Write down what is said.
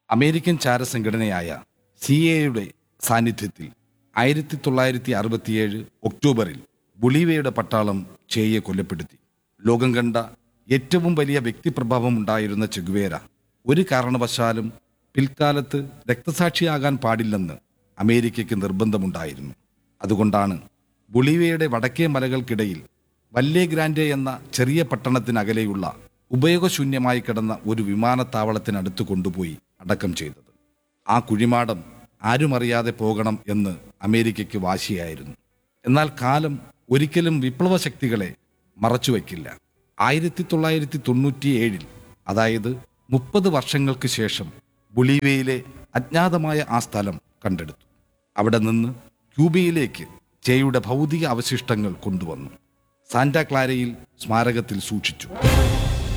American ചാരസംഘടനയായ C എയുടെ സാന്നിധ്യത്തിൽ ആയിരത്തി തൊള്ളായിരത്തി അറുപത്തിയേഴ് ഒക്ടോബറിൽ ബൊളീവിയയുടെ പട്ടാളം ചേയെ കൊല്ലപ്പെടുത്തി ലോകം കണ്ട ഏറ്റവും വലിയ വ്യക്തിപ്രഭാവം ഉണ്ടായിരുന്ന ചെഗുവേര ഒരു കാരണവശാലും പിൽക്കാലത്ത് രക്തസാക്ഷിയാകാൻ പാടില്ലെന്ന് അമേരിക്കയ്ക്ക് നിർബന്ധമുണ്ടായിരുന്നു അതുകൊണ്ടാണ് ബൊളീവിയയുടെ വടക്കേ മലകൾക്കിടയിൽ വല്ലേ ഗ്രാൻഡെ എന്ന ചെറിയ പട്ടണത്തിനകലെയുള്ള ഉപയോഗശൂന്യമായി കിടന്ന ഒരു വിമാനത്താവളത്തിനടുത്ത് കൊണ്ടുപോയി അടക്കം ചെയ്തത് ആ കുഴിമാടം ആരുമറിയാതെ പോകണം എന്ന് അമേരിക്കയ്ക്ക് വാശിയായിരുന്നു എന്നാൽ കാലം ഒരിക്കലും വിപ്ലവ ശക്തികളെ മറച്ചുവെക്കില്ല ആയിരത്തി തൊള്ളായിരത്തി തൊണ്ണൂറ്റിയേഴിൽ അതായത് മുപ്പത് വർഷങ്ങൾക്ക് ശേഷം ബൊളീവിയയിലെ അജ്ഞാതമായ ആ സ്ഥലം കണ്ടെടുത്തു അവിടെ നിന്ന് ക്യൂബയിലേക്ക് ചേയുടെ ഭൗതിക അവശിഷ്ടങ്ങൾ കൊണ്ടുവന്നു സാന്റാ ക്ലാരയിൽ സ്മാരകത്തിൽ സൂക്ഷിച്ചു